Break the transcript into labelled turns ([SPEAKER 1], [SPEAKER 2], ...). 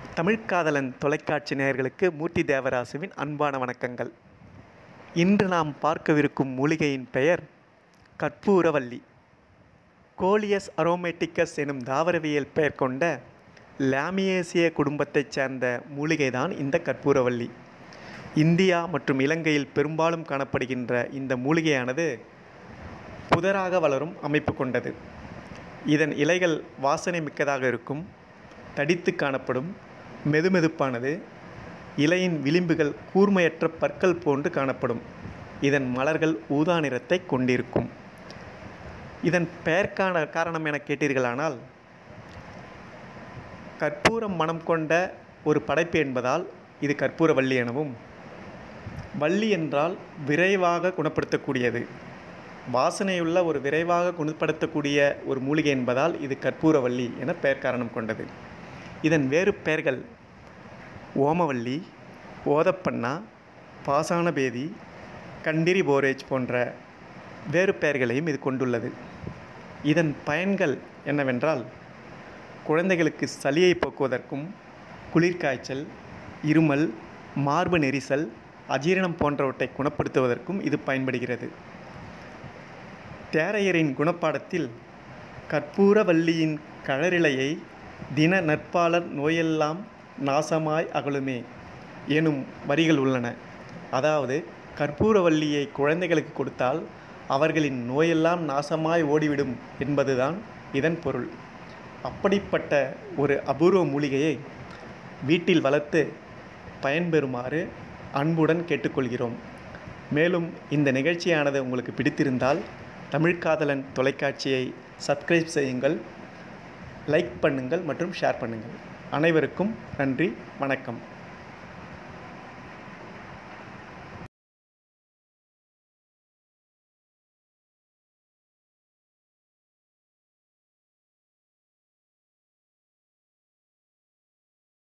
[SPEAKER 1] தமிழ்காதலன் தொலைக்காட்சி நேயர்களுக்கு மூர்த்தி தேவராசுவின் அன்பான வணக்கங்கள் இன்று நாம் பார்க்கவிருக்கும் மூலிகையின் பெயர் கற்பூரவல்லி கோலியஸ் அரோமேட்டிக்கஸ் எனும் தாவரவியல் பெயர் கொண்ட லாமியேசிய குடும்பத்தைச் சேர்ந்த மூலிகைதான் இந்த கற்பூரவல்லி இந்தியா மற்றும் இலங்கையில் பெரும்பாலும் காணப்படுகின்ற இந்த மூலிகையானது புதராக வளரும் அமைப்பு கொண்டது இதன் இலைகள் வாசனை மிக்கதாக இருக்கும் தடித்து காணப்படும் மெதுமெதுப்பானது இலையின் விளிம்புகள் கூர்மையற்ற பற்கள் போன்று காணப்படும் இதன் மலர்கள் ஊதா நிறத்தை கொண்டிருக்கும் இதன் பெயர்க்கான காரணம் என கேட்டீர்களானால் கற்பூரம் மனம் கொண்ட ஒரு படைப்பு என்பதால் இது கற்பூர வள்ளி எனவும் வள்ளி என்றால் விரைவாக குணப்படுத்தக்கூடியது வாசனையுள்ள ஒரு விரைவாக குணப்படுத்தக்கூடிய ஒரு மூலிகை என்பதால் இது கற்பூரவள்ளி என பெயர் காரணம் கொண்டது இதன் வேறு பெயர்கள் ஓமவல்லி ஓதப்பண்ணா பாசானபேதி கண்டிரி போரேஜ் போன்ற வேறு பெயர்களையும் இது கொண்டுள்ளது இதன் பயன்கள் என்னவென்றால் குழந்தைகளுக்கு சளியை போக்குவதற்கும் குளிர்காய்ச்சல் இருமல் மார்பு நெரிசல் அஜீரணம் போன்றவற்றை குணப்படுத்துவதற்கும் இது பயன்படுகிறது தேரையரின் குணப்பாடத்தில் கற்பூரவல்லியின் கழறிலையை தின நற்பாளர் நோயெல்லாம் நாசமாய் அகலுமே எனும் வரிகள் உள்ளன அதாவது கற்பூரவல்லியை குழந்தைகளுக்கு கொடுத்தால் அவர்களின் நோயெல்லாம் நாசமாய் ஓடிவிடும் என்பதுதான் இதன் பொருள் அப்படிப்பட்ட ஒரு அபூர்வ மூலிகையை வீட்டில் வளர்த்து பயன்பெறுமாறு அன்புடன் கேட்டுக்கொள்கிறோம் மேலும் இந்த நிகழ்ச்சியானது உங்களுக்கு பிடித்திருந்தால் தமிழ்காதலன் தொலைக்காட்சியை சப்ஸ்கிரைப் செய்யுங்கள் லைக் பண்ணுங்கள் மற்றும் ஷேர் பண்ணுங்கள் அனைவருக்கும் நன்றி வணக்கம்